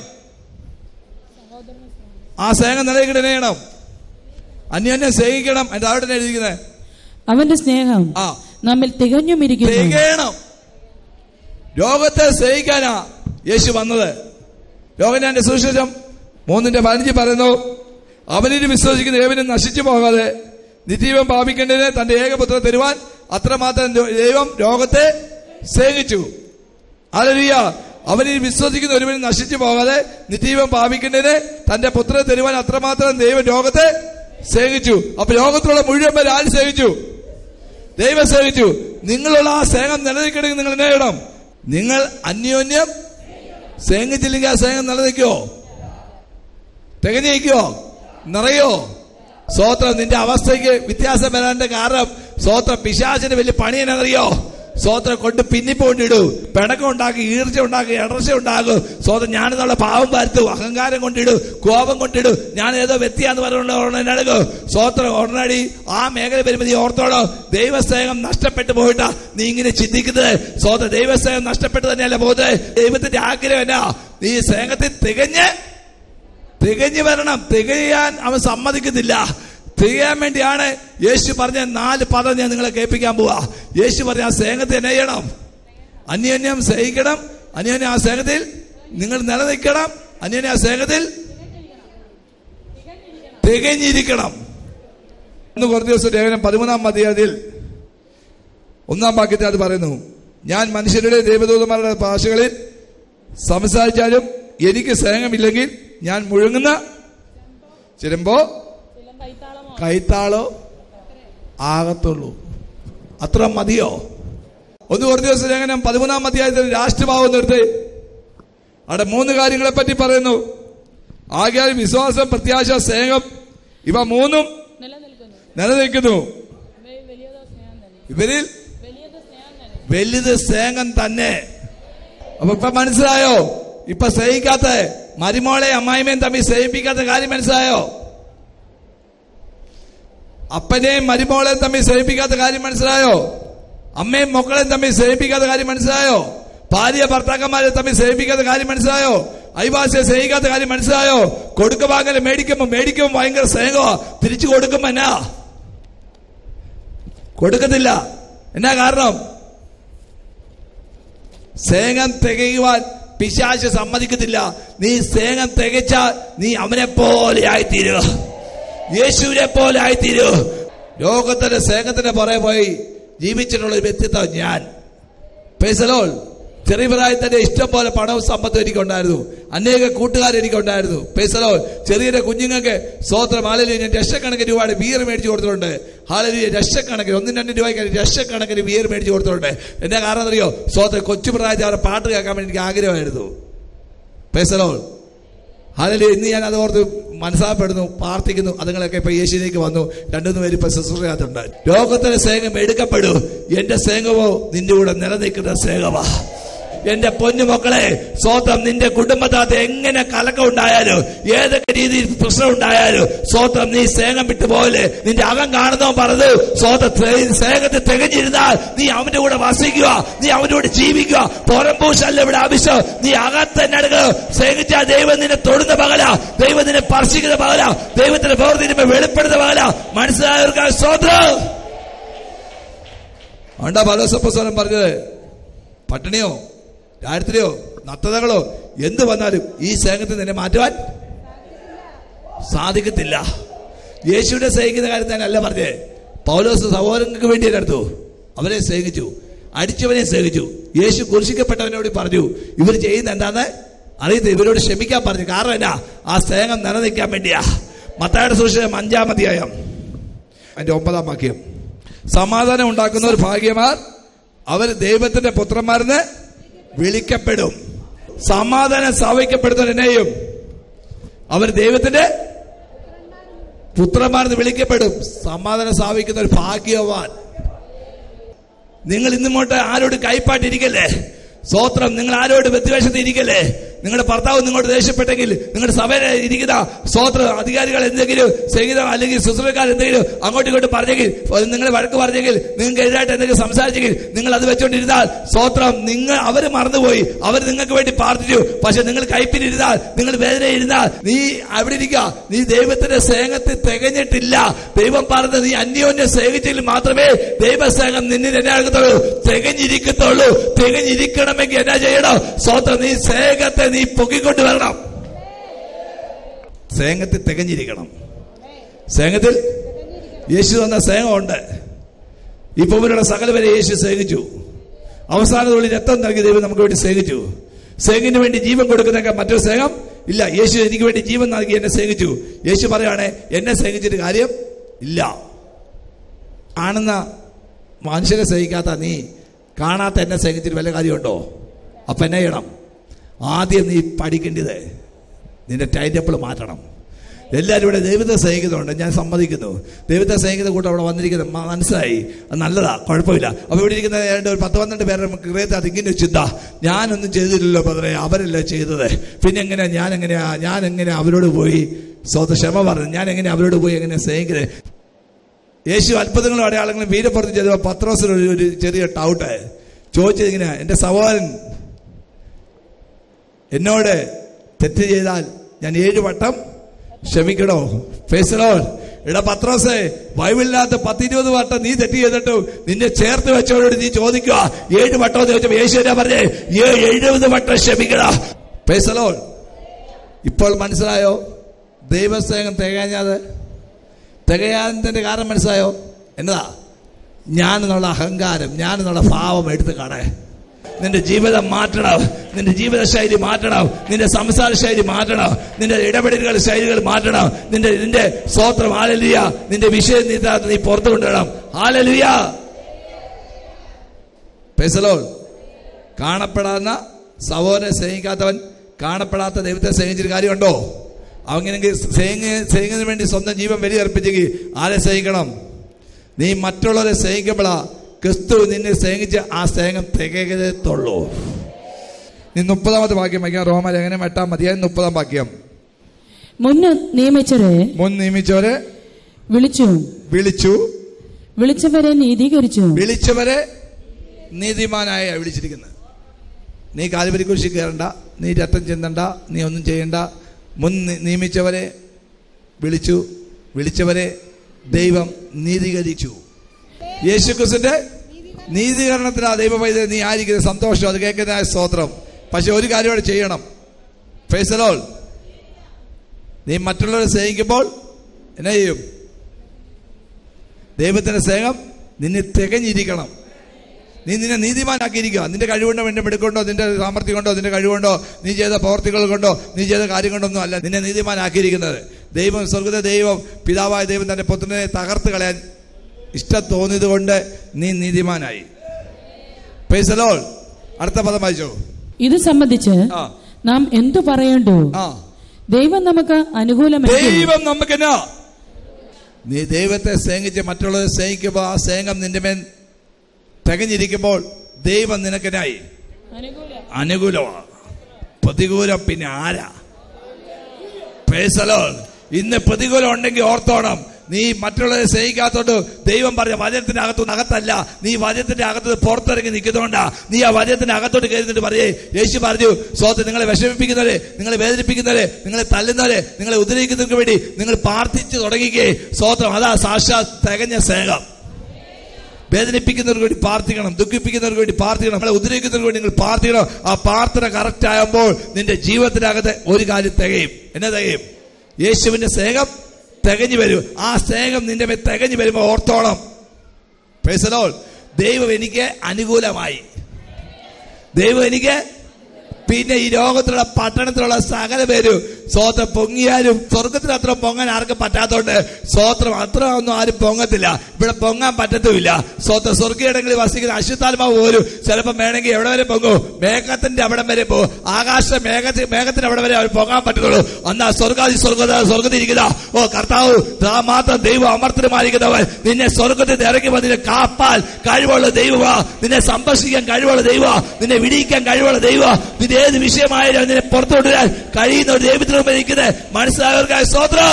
ആ സ്നേഹം നിലനിൽക്കണ എന്നെ ചെയ്യണം അന്യോന്യം സ്നേഹിക്കണം അതിന്റെ അവിടെ തന്നെ എഴുതിയിരിക്കുന്നത് അവന്റെ സ്നേഹം ആ നമ്മിൽ തികഞ്ഞുമിരിക്കുന്നു തികയണം രോഗത്തെ സ്നേഹിക്കാനാ യേശു വന്നത് രോഗനാന്റെ സുവിശേഷം മൂന്നിന്റെ പതിനഞ്ച് പറയുന്നു അവനിൽ വിശ്വസിക്കുന്ന ഏവനും നശിച്ചു പോകാതെ നിത്യവം പാപിക്കേണ്ടതിന് തന്റെ ഏകപുത്ര തരുവാൻ അത്രമാത്രം ദൈവം രോഗത്തെ സ്നേഹിച്ചു അലരിയ അവനിൽ വിശ്വസിക്കുന്ന ഒരുവനും നശിച്ചു പോകാതെ നിത്യവം പാപിക്കേണ്ടതിന് തന്റെ പുത്രനെ തരുവാൻ അത്രമാത്രം ദൈവം രോഗത്തെ സ്നേഹിച്ചു അപ്പൊ ലോകത്തിലുള്ള മുഴുവൻ പേര് ആര് സ്നേഹിച്ചു ദൈവം സേവിച്ചു നിങ്ങളുള്ള ആ സ്നേഹം നിലനിൽക്കണമെങ്കിൽ നിങ്ങൾ എന്നാ ചെയ്യണം നിങ്ങൾ അന്യോന്യം സ്നേഹിച്ചില്ലെങ്കിൽ ആ സ്നേഹം നിലനിൽക്കുവോ തികഞ്ഞിരിക്കുവോ നിറയോ സ്വോത്രം നിന്റെ അവസ്ഥയ്ക്ക് വ്യത്യാസം വരാന്റെ കാരണം സ്വോത്രം പിശാചിന് വലിയ പണി എന്നറിയോ സ്വോത്രം കൊണ്ട് പിന്നിപ്പോണ്ടിടൂ പിണക്കം ഉണ്ടാക്കി ഈർച്ച ഉണ്ടാക്കി ഇടർച്ച ഉണ്ടാകും സ്വോത്രം ഞാനെന്നുള്ള പാവം പരത്തു അഹങ്കാരം കൊണ്ടിടൂ കോപം കൊണ്ടിടൂ ഞാൻ ഏതോ വ്യക്തിയാന്ന് പറഞ്ഞുകൊണ്ട് സ്വോത്രം ഉടനടി ആ മേഖല വരുമ്പോൾ നീ ഓർത്തോളോ ദൈവസ്നേഹം നഷ്ടപ്പെട്ടു പോയിട്ടാ നീ ഇങ്ങനെ ചിന്തിക്കുന്നത് സ്വോത്രം ദൈവസ്നേഹം നഷ്ടപ്പെട്ടു തന്നെയല്ല പോകുന്നത് ദൈവത്തിന്റെ ആഗ്രഹം എന്നാ നീ സ്നേഹത്തിൽ തികഞ്ഞ് തികഞ്ഞു വരണം തികയാൻ അവൻ സമ്മതിക്കുന്നില്ല തികയാൻ വേണ്ടിയാണ് യേശു പറഞ്ഞ നാല് പദം ഞാൻ നിങ്ങളെ കേൾപ്പിക്കാൻ പോവാ യേശു പറഞ്ഞ ആ സ്നേഹത്തെ എന്നെ ചെയ്യണം അന്യോന്യം സ്നേഹിക്കണം അന്യോന്യം ആ സ്നേഹത്തിൽ നിങ്ങൾ നിലനിൽക്കണം അന്യോന്യം ആ സ്നേഹത്തിൽ തികഞ്ഞിരിക്കണം ഇന്ന് കുറച്ച് ദിവസം ലേഖനം പതിമൂന്നാം അധ്യായത്തിൽ ഒന്നാം വാക്യത്തിൽ അത് പറയുന്നു ഞാൻ മനുഷ്യരുടെ ദൈവദൂതന്മാരുടെ ഭാഷകളിൽ സംസാരിച്ചാലും എനിക്ക് സ്നേഹമില്ലെങ്കിൽ ഞാൻ മുഴങ്ങുന്ന ചിലമ്പോ കൈത്താളോ ആകത്തുള്ളൂ അത്ര മതിയോ ഒന്ന് കുറച്ച് ദിവസം ലേഖനം പതിമൂന്നാം അധ്യായത്തിൽ രാഷ്ട്രഭാവം നിർത്തി അവിടെ മൂന്ന് കാര്യങ്ങളെ പറ്റി പറയുന്നു ആകെ വിശ്വാസം പ്രത്യാശ സ്നേഹം ഇവ മൂന്നും നിലനിൽക്കുന്നു ഇവരിൽ വലുത് സ്നേഹം തന്നെ അപ്പൊ ഇപ്പൊ മനസ്സിലായോ ഇപ്പൊ സ്നേഹിക്കാത്ത മരുമോളെ അമ്മായിമയും തമ്മിൽ സ്നേഹിപ്പിക്കാത്ത കാര്യം മനസ്സിലായോ അപ്പനെയും മരുമോളെയും തമ്മിൽ സ്നേഹിപ്പിക്കാത്ത കാര്യം മനസ്സിലായോ അമ്മയും മക്കളെയും തമ്മിൽ സ്നേഹിപ്പിക്കാത്ത കാര്യം മനസ്സിലായോ ഭാര്യ ഭർത്താക്കന്മാരെ തമ്മിൽ സ്നേഹിപ്പിക്കാത്ത കാര്യം മനസ്സിലായോ അയൽവാസിയെ സ്നേഹിക്കാത്ത കാര്യം മനസ്സിലായോ കൊടുക്കുവാങ്ങനെ മേടിക്കുമ്പോ മേടിക്കുമ്പോ ഭയങ്കര സ്നേഹമാ തിരിച്ചു കൊടുക്കുമ്പോ എന്നാ കൊടുക്കത്തില്ല എന്നാ കാരണം സ്നേഹം തികയുവാൻ പിശാശ് സമ്മതിക്കത്തില്ല നീ സ്നേഹം തികച്ചാൽ നീ അവനെ പോലെ ആയിത്തീരുക യേശുവിനെ പോലെ ആയിത്തീരുക ലോകത്തിന്റെ സ്നേഹത്തിന്റെ പുറകെ പോയി ജീവിച്ചിട്ടുള്ള ഒരു വ്യക്തിത്വം ഞാൻ പേസലോൾ ചെറിയ പ്രായത്തിൽ തന്നെ ഇഷ്ടം പോലെ പണവും സമ്പത്തും എനിക്കുണ്ടായിരുന്നു അനേക കൂട്ടുകാർ എനിക്കുണ്ടായിരുന്നു പേസലോ ചെറിയ ചെറിയ കുഞ്ഞുങ്ങൾക്ക് സ്വോത്രം ഹാലലി ഞാൻ ലക്ഷക്കണക്കിന് രൂപയുടെ ബിയർ മേടിച്ചു കൊടുത്തിട്ടുണ്ട് ഹാലലി ലക്ഷക്കണക്കിന് ഒന്നും രണ്ടും രൂപയ്ക്ക് ലക്ഷക്കണക്കിന് ബിയർ മേടിച്ചു കൊടുത്തിട്ടുണ്ട് എന്റെ കാരണം അറിയോ സ്വോത്രം കൊച്ചു പ്രായത്തിൽ അവരുടെ പാട്ട് കേൾക്കാൻ വേണ്ടി എനിക്ക് ആഗ്രഹമായിരുന്നു പേസലോ ഹാലലി ഇന്ന് ഞാൻ അത് ഓർത്ത് മനസ്സിലാപ്പെടുന്നു പ്രാർത്ഥിക്കുന്നു അതുങ്ങളൊക്കെ ഇപ്പൊ യേശുവിലേക്ക് വന്നു രണ്ടുമൂന്ന് പേര് ഇപ്പൊ ശുശ്രൂഷകത്തുണ്ട് ലോകത്തിലെ സ്നേഹം എടുക്കപ്പെടൂ എന്റെ സ്നേഹമോ നിന്റെ കൂടെ നിലനിൽക്കുന്ന സ്നേഹമാ എന്റെ പൊന്നു മക്കളെ സ്വന്തം നിന്റെ കുടുംബത്തിനകത്ത് എങ്ങനെ കലക്കം ഉണ്ടായാലും ഏതൊക്കെ രീതിയിൽ പ്രശ്നം ഉണ്ടായാലും സ്വന്തം നീ സ്നേഹം വിട്ടു പോലെ നിന്റെ അകം കാണുന്നോ പറഞ്ഞു സ്വന്തം സ്നേഹത്തെ തികഞ്ഞിരുന്നാൽ നീ അവന്റെ കൂടെ വസിക്കുക നീ അവന്റെ കൂടെ ജീവിക്കുക പുറംപൂശല്ല ഇവിടെ ആവശ്യം നീ അകത്ത് തന്നെ എടുക്കുക സ്നേഹിച്ച ദൈവം നിന്നെ തൊടുന്ന പകല ദൈവം നിന്നെ സ്പർശിക്കുന്ന പകല ദൈവത്തിന്റെ പ്രവർത്തി വെളിപ്പെടുന്ന പകല മനസ്സിലായവർക്ക് സ്വന്തം അതുകൊണ്ടാ പലോസപ്പസ്വരം പറഞ്ഞത് പട്ടിണിയോ ദാരിദ്ര്യോ നത്തതകളോ എന്ത് വന്നാലും ഈ സ്നേഹത്തിൽ നിന്നെ മാറ്റുവാൻ സാധിക്കത്തില്ല യേശുവിനെ സ്നേഹിക്കുന്ന കാര്യത്തിൽ ഞാനല്ല പറഞ്ഞേ പൗലോസ് സഹോദരങ്ങൾക്ക് വേണ്ടി എടുത്തു അവരെ സ്നേഹിച്ചു അടിച്ചവനെ സ്നേഹിച്ചു യേശു കുരിശിക്കപ്പെട്ടവനോട് പറഞ്ഞു ഇവർ ചെയ്യുന്ന എന്താന്ന് അറിയത്തില്ല ഇവരോട് ക്ഷമിക്കാൻ പറഞ്ഞു കാരണം എന്നാ ആ സ്നേഹം നിലനിൽക്കാൻ വേണ്ടിയാ മത്തായുടെ സുവിശേഷം അഞ്ചാം അധ്യായം അതിന്റെ ഒമ്പതാം വാക്യം സമാധാനം ഉണ്ടാക്കുന്ന ഒരു ഭാഗ്യമാർ അവർ ദൈവത്തിന്റെ പുത്രന്മാരെന്ന് വിളിക്കപ്പെടും സമാധാനം സ്ഥാപിക്കപ്പെടുന്നതിനെയും അവർ ദൈവത്തിന്റെ പുത്രന്മാരെന്ന് വിളിക്കപ്പെടും സമാധാനം സ്ഥാപിക്കുന്ന ഒരു ഭാഗ്യവാൻ നിങ്ങൾ ഇന്നുമോട്ട് ആരോട് കൈപ്പാട്ടിരിക്കല്ലേ സ്വോത്രം നിങ്ങൾ ആരോട് വ്യത്യാസത്തിൽ ഇരിക്കല്ലേ നിങ്ങളുടെ ഭർത്താവ് നിങ്ങളോട് ദേഷ്യപ്പെട്ടെങ്കിൽ നിങ്ങളുടെ സഭയിൽ ഇരിക്കുന്ന സ്വോത്ര അധികാരികൾ എന്തെങ്കിലും സംഗീതം അല്ലെങ്കിൽ ശുശ്രൂഷക്കാർ എന്തെങ്കിലും അങ്ങോട്ടും ഇങ്ങോട്ടും പറഞ്ഞെങ്കിൽ നിങ്ങൾ വഴക്ക് പറഞ്ഞെങ്കിൽ നിങ്ങൾക്ക് എതിരായിട്ട് എന്തെങ്കിലും സംസാരിച്ചെങ്കിൽ നിങ്ങൾ അത് വെച്ചോണ്ടിരുന്നാൽ സ്വോത്രം നിങ്ങൾ അവർ മറന്നുപോയി അവർ നിങ്ങൾക്ക് വേണ്ടി പ്രാർത്ഥിച്ചു പക്ഷെ നിങ്ങൾ കൈപ്പിലിരുന്നാൽ നിങ്ങൾ വേദന ഇരുന്നാൽ നീ അവിടെ ഇരിക്കുക നീ ദൈവത്തിന്റെ സ്നേഹത്തിൽ തികഞ്ഞിട്ടില്ല ദൈവം പറഞ്ഞത് നീ അന്യോന്യം സ്നേഹിച്ചെങ്കിൽ മാത്രമേ ദൈവസ്നേഹം നിന്നിൽ എന്നാ ആകത്തുള്ളൂ തികഞ്ഞിരിക്കത്തുള്ളൂ തികഞ്ഞിരിക്കണമെങ്കിൽ എന്നാ ചെയ്യണം സ്വന്തം നീ സ്നേഹത്തെ നീ പൊക്കിക്കൊണ്ട് വരണം സ്നേഹത്തിൽ തികഞ്ഞിരിക്കണം സ്നേഹത്തിൽ യേശു തന്ന സ്നേഹമുണ്ട് ഈ ഭൂമിയിലുള്ള സകലവരെ യേശു സ്നേഹിച്ചു അവസാനത്തുള്ളിൽ രക്തം നൽകി ദൈവം നമുക്ക് വേണ്ടി സ്നേഹിച്ചു സ്നേഹിന് വേണ്ടി ജീവൻ കൊടുക്കുന്നൊക്കെ മറ്റൊരു സ്നേഹം ഇല്ല യേശു എനിക്ക് വേണ്ടി ജീവൻ നൽകി എന്നെ സ്നേഹിച്ചു യേശു പറയാണ് എന്നെ സ്നേഹിച്ചിട്ട് കാര്യം ഇല്ല കാണുന്ന മനുഷ്യനെ സ്നേഹിക്കാത്ത നീ കാണാത്ത എന്നെ സ്നേഹിച്ചിട്ട് വല്ല കാര്യമുണ്ടോ അപ്പൊ എന്നെ ചെയ്യണം ആദ്യം നീ പഠിക്കേണ്ടത് നിന്റെ ടൈം ടേബിൾ മാറ്റണം എല്ലാവരും ഇവിടെ ദൈവത്തെ സ്നേഹിക്കുന്നുണ്ട് ഞാൻ സമ്മതിക്കുന്നു ദൈവത്തെ സ്നേഹിക്കുന്ന കൂട്ടം അവിടെ വന്നിരിക്കുന്നത് മ- മനസ്സിലായി അത് നല്ലതാ കുഴപ്പമില്ല അപ്പൊ ഇവിടെ ഇരിക്കുന്ന ഏതാണ്ട് ഒരു പത്ത് പന്ത്രണ്ട് പേരുടെ ഹൃദയത്തിൽ ഇങ്ങനെ ഒരു ചിന്ത ഞാനൊന്നും ചെയ്തില്ലല്ലോ പതറെ അവരല്ലേ ചെയ്തത് പിന്നെ എങ്ങനെയാ ഞാൻ എങ്ങനെയാ ഞാൻ എങ്ങനെയാ അവരോട് പോയി സ്വത ക്ഷമ പറഞ്ഞു ഞാൻ എങ്ങനെയാ അവരോട് പോയി എങ്ങനെ സ്നേഹിക്കുന്നത് യേശു അത്ഭുതങ്ങളും അടയാളങ്ങളും വീരപ്പുറത്ത് ചെയ്ത പത്രോസിന് ഒരു ഒരു ചെറിയ ടൗട്ട് ചോദിച്ചത് ഇങ്ങനെ എൻ്റെ സഹോദരൻ എന്നോട് തെറ്റ് ചെയ്താൽ ഞാൻ ഏഴ് വട്ടം ക്ഷമിക്കണോ ഫേസലോ എടാ പത്രോസേ ബൈബിളിനകത്ത് പത്തിരുപത് വട്ടം നീ തെറ്റ് ചെയ്തിട്ടും നിന്നെ ചേർത്ത് വെച്ചവരോട് നീ ചോദിക്കുക ഏഴ് വട്ടം എന്ന് ചോദിച്ചപ്പോ യേശു എന്നാ പറഞ്ഞേ ഏ എഴുപത് വട്ടം ക്ഷമിക്കണ ഫേസലോ ഇപ്പോൾ മനസ്സിലായോ ദൈവസ്നേഹം തികഞ്ഞത് തികയാതിന്റെ കാരണം മനസ്സിലായോ എന്നതാ ഞാൻ എന്നുള്ള അഹങ്കാരം ഞാൻ എന്നുള്ള ഭാവം എടുത്ത് കാണേ നിന്റെ ജീവിതം മാറ്റണം നിന്റെ ജീവിത ശൈലി മാറ്റണം നിന്റെ സംസാര ശൈലി മാറ്റണം നിന്റെ ഇടപെടലുകൾ ശൈലികൾ മാറ്റണം നിന്റെ നിന്റെ സ്വോത്രം ആലലിയ നിന്റെ വിഷയം നീ ഇതിനകത്ത് നീ പുറത്തു കൊണ്ടുവരണം ആലലിയ പെസലോൾ കാണപ്പെടാന്ന സഹോദരനെ സ്നേഹിക്കാത്തവൻ കാണപ്പെടാത്ത ദൈവത്തെ സ്നേഹിച്ചൊരു കാര്യമുണ്ടോ അവങ്ങനെങ്കിൽ സ്നേഹിക്കുന്നതിന് വേണ്ടി സ്വന്തം ജീവൻ ബലിയർപ്പിച്ചെങ്കിൽ ആരെ സ്നേഹിക്കണം നീ മറ്റുള്ളവരെ സ്നേഹിക്കുമ്പോഴാ ക്രിസ്തു നിന്നെ സ്നേഹിച്ച് ആ സ്നേഹം തികയത്തുള്ളൂ നീ മുപ്പതാമത്തെ വാക്യം വായിക്കാം റോമലേഖനം എട്ടാം മതിയായി മുപ്പതാം വാക്യം മുന്ന് നിയമിച്ചരെ മുൻ നിയമിച്ചവരെ വിളിച്ചു വിളിച്ചു വിളിച്ചവരെ നീതീകരിച്ചു വിളിച്ചവരെ നീതിമാനായ വിളിച്ചിരിക്കുന്നത് നീ കാലുപരി കുരിശി കയറണ്ട നീ രക്തം ചിന്തണ്ട നീ ഒന്നും ചെയ്യണ്ട മുൻ നി- നിയമിച്ചവരെ വിളിച്ചു വിളിച്ചവരെ ദൈവം നീതീകരിച്ചു യേശുക്രിസ്തുവിന്റെ നീതീകരണത്തിനാ ദൈവ പൈതൽ നീ ആയിരിക്കുന്നത് സന്തോഷം അത് കേൾക്കുന്നതായ സ്തോത്രം പക്ഷെ ഒരു കാര്യം അവിടെ ചെയ്യണം ഫേസലോൾ നീ മറ്റുള്ളവരെ സ്നേഹിക്കുമ്പോൾ എന്നാ ചെയ്യും ദൈവത്തിന്റെ സ്നേഹം നിന്നെ തികഞ്ഞിരിക്കണം നീ നിന്നെ നീതിമാനാക്കിയിരിക്കുക നിന്റെ കഴിവുകൊണ്ടോ നിന്റെ മിടുക്കൊണ്ടോ നിന്റെ സാമർഥ്യം കൊണ്ടോ നിന്റെ കഴിവുകൊണ്ടോ നീ ചെയ്ത പ്രവർത്തികൾ കൊണ്ടോ നീ ചെയ്ത കാര്യം കൊണ്ടൊന്നും അല്ല നിന്നെ നീതിമാനാക്കിയിരിക്കുന്നത് ദൈവം സ്വർഗത്തെ ദൈവം പിതാവായ ദൈവം തന്റെ പുത്രനെ തകർത്ത് കളയാൻ ഇഷ്ടം തോന്നിയത് കൊണ്ട് നീ നീതിമാനായി പേസലോൾ അടുത്ത പദം വായിച്ചോ ഇത് സംബന്ധിച്ച് ആ നാം എന്തു പറയേണ്ടു ആ ദൈവം നമുക്ക് അനുകൂലമെങ്കിൽ ദൈവം നമുക്കെന്നാ നീ ദൈവത്തെ സ്നേഹിച്ച് മറ്റുള്ളവരെ സ്നേഹിക്കുമ്പോൾ ആ സ്നേഹം നിന്റെ മേൽ തികഞ്ഞിരിക്കുമ്പോൾ ദൈവം നിനക്കെന്നായി അനുകൂലമാണ് പ്രതികൂലം പിന്നെ ആരാ പേസലോ ഇന്ന് പ്രതികൂലം ഉണ്ടെങ്കിൽ ഓർത്തോണം നീ മറ്റുള്ളവരെ സ്നേഹിക്കാത്തോണ്ട് ദൈവം പറഞ്ഞ വചനത്തിന്റെ അകത്തുനിന്ന് അകത്തല്ല നീ വചനത്തിന്റെ അകത്ത് പുറത്തിറങ്ങി നിൽക്കുന്നതുകൊണ്ടാ നീ ആ വചനത്തിന്റെ അകത്തോട്ട് കയറിയിട്ട് പറയേ യേശു പറഞ്ഞു സ്വത്ത് നിങ്ങളെ വിഷമിപ്പിക്കുന്നവരെ നിങ്ങളെ വേദനിപ്പിക്കുന്നവരെ നിങ്ങളെ തല്ലുന്നവരെ നിങ്ങളെ ഉദ്രവിക്കുന്നവർക്ക് വേണ്ടി നിങ്ങൾ പ്രാർത്ഥിച്ചു തുടങ്ങിക്കേ സ്വോത്രം അതാ സാക്ഷാത് തികഞ്ഞ സ്നേഹം വേദനിപ്പിക്കുന്നവർക്ക് വേണ്ടി പ്രാർത്ഥിക്കണം ദുഃഖിപ്പിക്കുന്നവർക്ക് വേണ്ടി പ്രാർത്ഥിക്കണം നമ്മളെ ഉദ്രവിക്കുന്നവർക്ക് വേണ്ടി നിങ്ങൾ പ്രാർത്ഥിക്കണം ആ പ്രാർത്ഥന കറക്റ്റ് ആകുമ്പോൾ നിന്റെ ജീവിതത്തിനകത്ത് ഒരു കാര്യം തികയും എന്നെ തികയും യേശുവിന്റെ സ്നേഹം തികഞ്ഞു വരും ആ സ്നേഹം നിന്റെ മേൽ തികഞ്ഞു വരുമ്പോൾ ഓർത്തോണം പേസലോൾ ദൈവം എനിക്ക് അനുകൂലമായി ദൈവം എനിക്ക് പിന്നെ ഈ ലോകത്തിലുള്ള പട്ടണത്തിലുള്ള സകല പേരും സ്വോത്രം പൊങ്ങിയാലും സ്വർഗത്തിൽ അത്ര പൊങ്ങാൻ ആർക്കും പറ്റാത്തോണ്ട് സ്വോത്രം അത്ര ഒന്നും ആരും പൊങ്ങത്തില്ല ഇവിടെ പൊങ്ങാൻ പറ്റത്തുമില്ല സ്വോത്രം സ്വർഗീയടങ്ങളിൽ വസിക്കുന്ന അശുദ്ധാത്മാവ് പോലും ചിലപ്പോൾ വേണമെങ്കിൽ എവിടെ വരെ പൊങ്ങും മേഘത്തിന്റെ അവിടം വരെ പോകും ആകാശ മേഘത്തിൽ മേഘത്തിന് അവിടെ വരെ അവർ പൊങ്ങാൻ പറ്റത്തുള്ളൂ എന്നാ സ്വർഗാദി സ്വർഗ സ്വർഗത്തിൽ ഇരിക്കുന്ന ഓ കർത്താവ് ദാ മാത്രം ദൈവം അമർത്തനമായിരിക്കുന്നവൻ നിന്നെ സ്വർഗത്തിൽ ഇറങ്ങി വന്നിനെ കാപ്പാൽ കഴിവുള്ള ദൈവമാ നിന്നെ സംരക്ഷിക്കാൻ കഴിവുള്ള ദൈവ നിന്നെ വിടിയിക്കാൻ കഴിവുള്ള ദൈവ നിന്റെ ഏത് വിഷയമായാലും നിന്നെ പുറത്തുകൊണ്ടുവരാൻ കഴിയുന്ന ഒരു ദൈവത്തിന് മുമ്പ് നിൽക്കുന്നത് മനസ്സിലായവർക്കായ സ്തോത്രം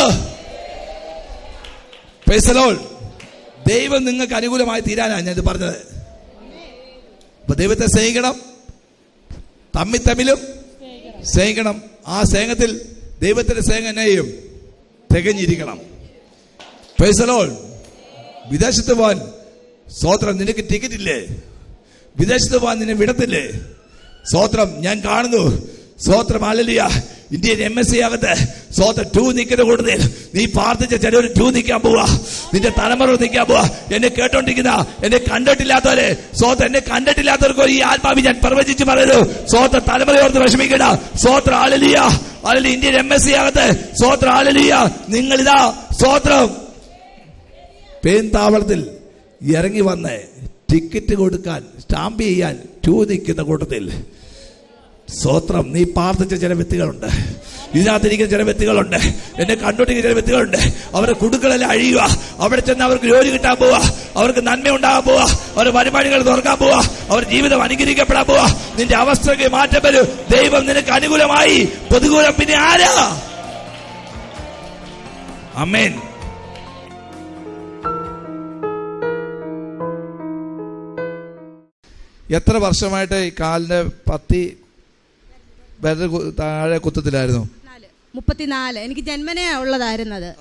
പേസലോൾ ദൈവം നിങ്ങൾക്ക് അനുകൂലമായി തീരാനാണ് ഞാൻ ഇത് പറഞ്ഞത് അപ്പൊ ദൈവത്തെ സ്നേഹിക്കണം തമ്മിൽ തമ്മിലും സ്നേഹിക്കണം ആ സ്നേഹത്തിൽ ദൈവത്തിന്റെ സ്നേഹം എന്നെ ചെയ്യും തികഞ്ഞിരിക്കണം പേസലോൾ വിദേശത്ത് പോവാൻ സ്വോത്രം നിനക്ക് ടിക്കറ്റ് ഇല്ലേ വിദേശത്ത് പോകാൻ നിന്നെ വിടത്തില്ലേ സ്വോത്രം ഞാൻ കാണുന്നു സ്വോത്രം അല്ലലിയ ഇന്ത്യൻ എം എസ് സി അകത്ത് സ്വോത്രം ടൂ നിൽക്കുന്ന കൂടുതൽ നീ പ്രാർത്ഥിച്ച ചിലവർ ടൂ നിൽക്കാൻ പോവാ നിന്റെ തലമുറ നിൽക്കാൻ പോവാ എന്നെ കേട്ടോണ്ടിരിക്കുന്ന എന്നെ കണ്ടിട്ടില്ലാത്തവരെ സ്വോത്രം എന്നെ കണ്ടിട്ടില്ലാത്തവർക്ക് ഈ ആത്മാവി ഞാൻ പ്രവചിച്ച് പറയുന്നു സ്വോത്ര തലമുറയോർത്ത് വിഷമിക്കണ സ്വോത്ര ആലലിയ അല്ലലി ഇന്ത്യൻ എം എസ് സി അകത്ത് സ്വോത്ര ആലലിയ നിങ്ങളിതാ സ്വോത്രം പേന്താവളത്തിൽ ഇറങ്ങി വന്ന് ടിക്കറ്റ് കൊടുക്കാൻ സ്റ്റാമ്പ് ചെയ്യാൻ ക്യൂ നിൽക്കുന്ന കൂട്ടത്തിൽ സ്വോത്രം നീ പ്രാർത്ഥിച്ച ചില വ്യക്തികളുണ്ട് ഇതിനകത്തിരിക്കുന്ന ചില വ്യക്തികളുണ്ട് എന്നെ കണ്ടോണ്ടിരിക്കുന്ന ചില വ്യക്തികളുണ്ട് അവരുടെ കുടുക്കളെല്ലാം അഴിയുക അവിടെ ചെന്ന് അവർക്ക് ജോലി കിട്ടാൻ പോവാ അവർക്ക് നന്മ ഉണ്ടാകാൻ പോവാ അവരുടെ വരുമാനികൾ തുറക്കാൻ പോവാ അവർ ജീവിതം അനുഗ്രഹിക്കപ്പെടാൻ പോവാ നിന്റെ അവസ്ഥയ്ക്ക് മാറ്റം വരും ദൈവം നിനക്ക് അനുകൂലമായി പ്രതികൂലം പിന്നെ ആരാ അമേൻ എത്ര വർഷമായിട്ട് ഈ കാലിന്റെ പത്തി വിരൽ കു- താഴെ കുത്തത്തിലായിരുന്നു നാല്. മുപ്പത്തിനാല് എനിക്ക് ജന്മനെ ഉള്ളതായിരുന്നത്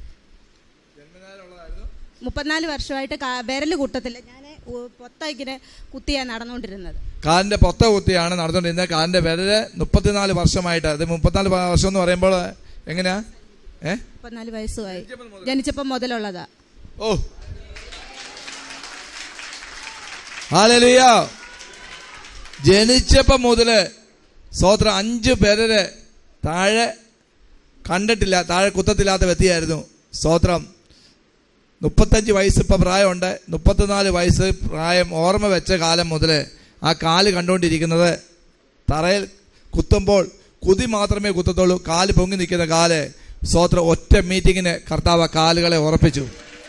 മുപ്പത്തിനാല് വർഷമായിട്ട് കാ- വിരല് കൂട്ടത്തില്ല ഞാൻ പൊത്ത ഇങ്ങനെ കുത്തിയാ നടന്നുകൊണ്ടിരുന്നത് കാലിന്റെ പൊത്ത കുത്തിയാണ് നടന്നുകൊണ്ടിരുന്നത് കാലിന്റെ വിരല് മുപ്പത്തിനാല് വർഷമായിട്ട് അത് മുപ്പത്തിനാല് വർഷം എന്ന് പറയുമ്പോൾ എങ്ങനെയാ ഏ മുപ്പത്തിനാല് വയസ്സുമായി ജനിച്ചപ്പം മുതലുള്ളതാ ഓ ഹാലലിയ ജനിച്ചപ്പോ മുതല് സ്വോത്രം അഞ്ച് പേരര് താഴെ കണ്ടിട്ടില്ല താഴെ കുത്തത്തില്ലാത്ത വ്യക്തിയായിരുന്നു സ്തോത്രം മുപ്പത്തഞ്ച് വയസ്സ് ഇപ്പം പ്രായമുണ്ട് മുപ്പത്തിനാല് വയസ്സ് പ്രായം ഓർമ്മ വെച്ച കാലം മുതൽ ആ കാല് കണ്ടുകൊണ്ടിരിക്കുന്നത് തറയിൽ കുത്തുമ്പോൾ കുതി മാത്രമേ കുത്തത്തുള്ളൂ കാല് പൊങ്ങി നിൽക്കുന്ന കാല് സ്തോത്രം ഒറ്റ മീറ്റിങ്ങിന് കർത്താവ് ആ കാലുകളെ ഉറപ്പിച്ചു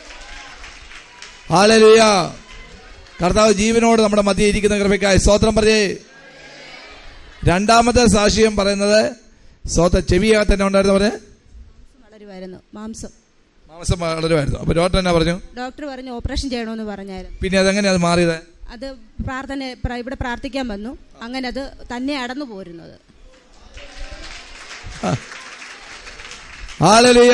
ഹാലലുയ കർത്താവ് ജീവനോട് നമ്മുടെ മധ്യ ഇരിക്കുന്ന കൃപയ്ക്കായി സ്തോത്രം പറഞ്ഞേ രണ്ടാമത്തെ സാക്ഷ്യം പറയുന്നത് സ്വത്ത ചെവിയകത്ത് തന്നെ ഉണ്ടായിരുന്നവര് വളരുമായിരുന്നു മാംസം മാംസം വളരുമായിരുന്നു അപ്പൊ ഡോക്ടർ എന്നാ പറഞ്ഞു ഡോക്ടർ പറഞ്ഞു ഓപ്പറേഷൻ ചെയ്യണമെന്ന് പറഞ്ഞായിരുന്നു പിന്നെ അതെങ്ങനെയാ അത് മാറിയത് അത് പ്രാർത്ഥന പ്ര- ഇവിടെ പ്രാർത്ഥിക്കാൻ വന്നു അങ്ങനെ അത് തന്നെ അടന്നു പോരുന്നത് ഹാലലിയ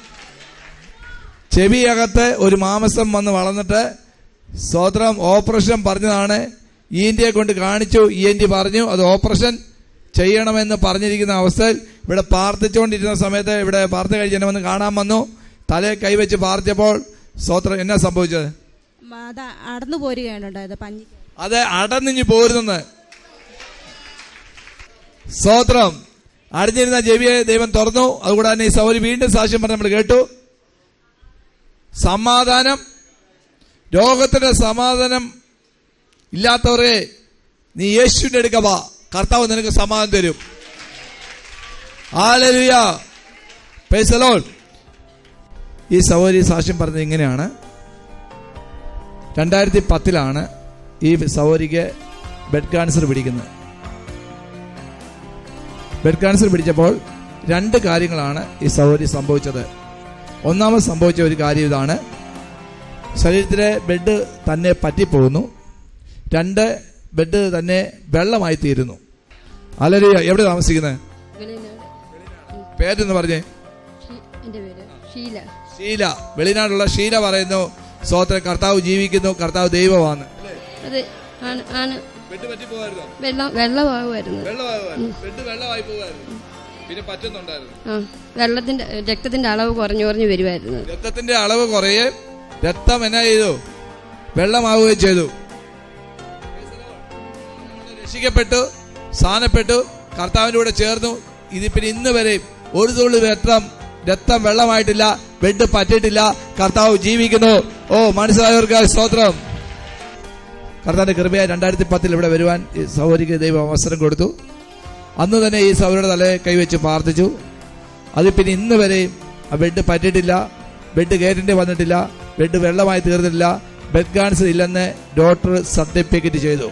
ചെവിയകത്ത് ഒരു മാംസം വന്ന് വളർന്നിട്ട് സ്വത്രം ഓപ്പറേഷൻ പറഞ്ഞതാണ് ഇ എൻ ടിയെ കൊണ്ട് കാണിച്ചു ഇ എൻ ടി പറഞ്ഞു അത് ഓപ്പറേഷൻ ചെയ്യണമെന്ന് പറഞ്ഞിരിക്കുന്ന അവസ്ഥയിൽ ഇവിടെ പ്രാർത്ഥിച്ചുകൊണ്ടിരുന്ന സമയത്ത് ഇവിടെ പ്രാർത്ഥന കഴിച്ച് എന്നെ വന്ന് കാണാൻ വന്നു തലയെ കൈവച്ച് പ്രാർത്ഥിച്ചപ്പോൾ സ്വത്രം എന്നാ സംഭവിച്ചത് മ, അത് അടന്നു പോരുകയാണ് ഉണ്ടായത് പഞ്ഞി അത് അടന്നിഞ്ഞ് പോരുന്നെന്ന് സ്തോത്രം അടഞ്ഞിരുന്ന ചെവിയെ ദൈവം തുറന്നു അതുകൂടെ തന്നെ ഈ സൗരി വീണ്ടും സാക്ഷ്യം പറഞ്ഞ് നമ്മൾ കേട്ടു സമാധാനം രോഗത്തിന്റെ സമാധാനം ഇല്ലാത്തവരെ നീ യേശുവിന്റെ അടുക്ക വാ കർത്താവ് നിനക്ക് സമാധാനം തരും ആലലുയ പേസലോൾ ഈ സൗരി സാക്ഷ്യം പറഞ്ഞത് ഇങ്ങനെയാണ് രണ്ടായിരത്തി പത്തിലാണ് ഈ സൗരിക്ക് ബെഡ് ക്യാൻസർ പിടിക്കുന്നത് ബെഡ് ക്യാൻസർ പിടിച്ചപ്പോൾ രണ്ട് കാര്യങ്ങളാണ് ഈ സൗരി സംഭവിച്ചത് ഒന്നാമത് സംഭവിച്ച ഒരു കാര്യം ഇതാണ് ശരീരത്തിലെ ബെഡ് തന്നെ പറ്റിപ്പോകുന്നു രണ്ട് ബെഡ് തന്നെ വെള്ളമായി തീരുന്നു അലരി എവിടെ താമസിക്കുന്നത് പേരെന്ന് പറഞ്ഞേ എന്റെ പേര് ഷീല ഷീല വെളിനാടുള്ള ഷീല പറയുന്നു സ്വോത്ര കർത്താവ് ജീവിക്കുന്നു കർത്താവ് ദൈവമാണ് അതെ ആണ് ആണ് ബെഡ് പറ്റിപ്പോകായിരുന്നോ വെള്ളം വെള്ളമാകുമായിരുന്നു വെള്ളമായി ബെഡ് വെള്ളമായി പോകായിരുന്നു പിന്നെ പറ്റുന്നുണ്ടായിരുന്നു ആ വെള്ളത്തിന്റെ രക്തത്തിന്റെ അളവ് കുറഞ്ഞു കുറഞ്ഞു വരുമായിരുന്നു രക്തത്തിന്റെ അളവ് കുറയെ രക്തം എന്നാ ചെയ്തു വെള്ളമാവുകയും ചെയ്തു രക്ഷിക്കപ്പെട്ടു സ്ഥാനപ്പെട്ടു കർത്താവിന്റെ കൂടെ ചേർന്നു ഇത് പിന്നെ ഇന്ന് വരെ ഒരു തുള്ളി രക്തം രക്തം വെള്ളമായിട്ടില്ല ബെഡ് പറ്റിയിട്ടില്ല കർത്താവ് ജീവിക്കുന്നു ഓ മനസ്സിലായവർക്ക് സ്തോത്രം കർത്താവിന്റെ കൃപയായി രണ്ടായിരത്തി പത്തിൽ ഇവിടെ വരുവാൻ ഈ സൗകര്യക്ക് ദൈവം അവസരം കൊടുത്തു അന്ന് തന്നെ ഈ സൗകര്യയുടെ തലയെ കൈവച്ച് പ്രാർത്ഥിച്ചു അത് പിന്നെ ഇന്ന് വരെയും ആ ബെഡ് പറ്റിയിട്ടില്ല ബെഡ് കയറ്റേണ്ടി വന്നിട്ടില്ല ബെഡ് വെള്ളമായി തീർന്നിട്ടില്ല ബെഡ് ക്യാൻസർ ഇല്ലെന്ന് ഡോക്ടർ സർട്ടിഫിക്കറ്റ് ചെയ്തു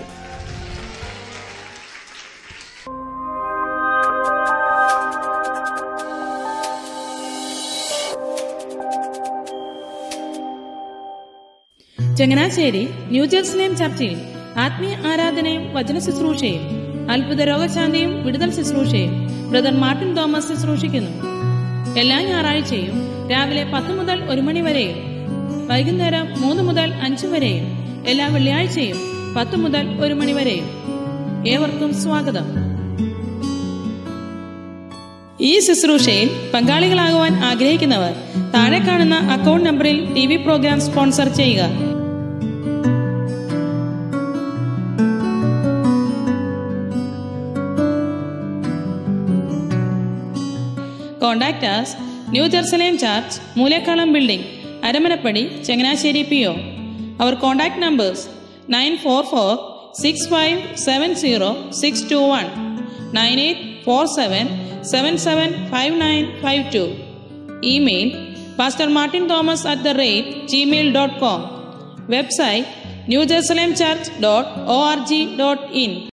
ചങ്ങനാശ്ശേരി ന്യൂ ജെറുസലേം ചർച്ചയിൽ ആത്മീയ ആരാധനയും വചന ശുശ്രൂഷയും അത്ഭുത രോഗശാന്തിയും വിടുതൽ ശുശ്രൂഷയും ബ്രദർ മാർട്ടിൻ തോമസ് ശുശ്രൂഷിക്കുന്നു എല്ലാ ഞായറാഴ്ചയും രാവിലെ പത്ത് മുതൽ ഒരു മണി വരെയും വൈകുന്നേരം മൂന്ന് മുതൽ അഞ്ച് വരെയും എല്ലാ വെള്ളിയാഴ്ചയും പത്ത് മുതൽ ഒരു മണി വരെയും ഏവർക്കും സ്വാഗതം ഈ ശുശ്രൂഷയിൽ പങ്കാളികളാകുവാൻ ആഗ്രഹിക്കുന്നവർ താഴെ കാണുന്ന അക്കൗണ്ട് നമ്പറിൽ ടി വി പ്രോഗ്രാം സ്പോൺസർ ചെയ്യുക Contact us New Jerusalem Church, Mulekalam Building, Aramanapadi, Changanasheri PO. Our contact numbers 944 6570 621 9847 775952. Email Pastor Martin Thomas at the rate gmail.com. Website newjerusalemchurch.org.in.